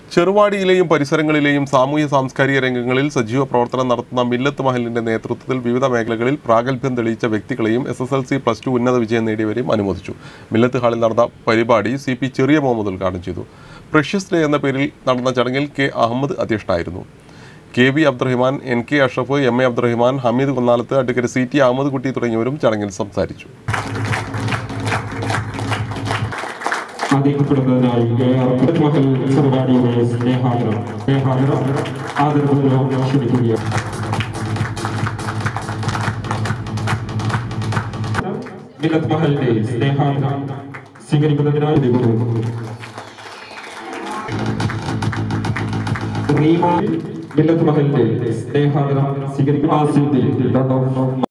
ചെറുവാടിയിലെയും പരിസരങ്ങളിലെയും സാമൂഹ്യ സാംസ്കാരിക രംഗങ്ങളിൽ സജീവ പ്രവർത്തനം നടത്തുന്ന മില്ലത്ത് മഹലിന്റെ നേതൃത്വത്തിൽ വിവിധ മേഖലകളിൽ പ്രാഗൽഭ്യം തെളിയിച്ച വ്യക്തികളെയും S S L C plus two ഉന്നത വിജയം നേടിയവരെയും അനുമോദിച്ചു മില്ലത്ത് ഹാളിൽ നടന്ന പരിപാടി സി പി ചെറിയ മുഹമ്മദ് ഉദ്ഘാടനം ചെയ്തു പ്രഷ്യസ് ഡേ എന്ന പേരിൽ നടന്ന ചടങ്ങിൽ കെ അഹമ്മദ് അധ്യക്ഷനായിരുന്നു K V Abdurahiman N K Ashraf M A Abdurahiman Hameed Kunnalath advocate C T Ahmed Kutty തുടങ്ങിയവരും ചടങ്ങിൽ സംസാരിച്ചു ആദരിക്കപ്പെടുന്നതിനായി എ ആർ മഹൽ ചെറുവാടിയുടെ സ്നേഹാദരം സ്നേഹാദരം ആദരപൂർവ്വം ക്ഷണിക്കുകയാണ് മിലത് മഹലിന്റെ സ്നേഹാദരം സ്വീകരിക്കുന്നതിനായി വിളിക്കുന്നു. റീമ മിലത് മഹലിന്റെ സ്നേഹാദരം സ്വീകരിക്കുന്ന ആസിദ്ദീൻ ഡോക്ടർ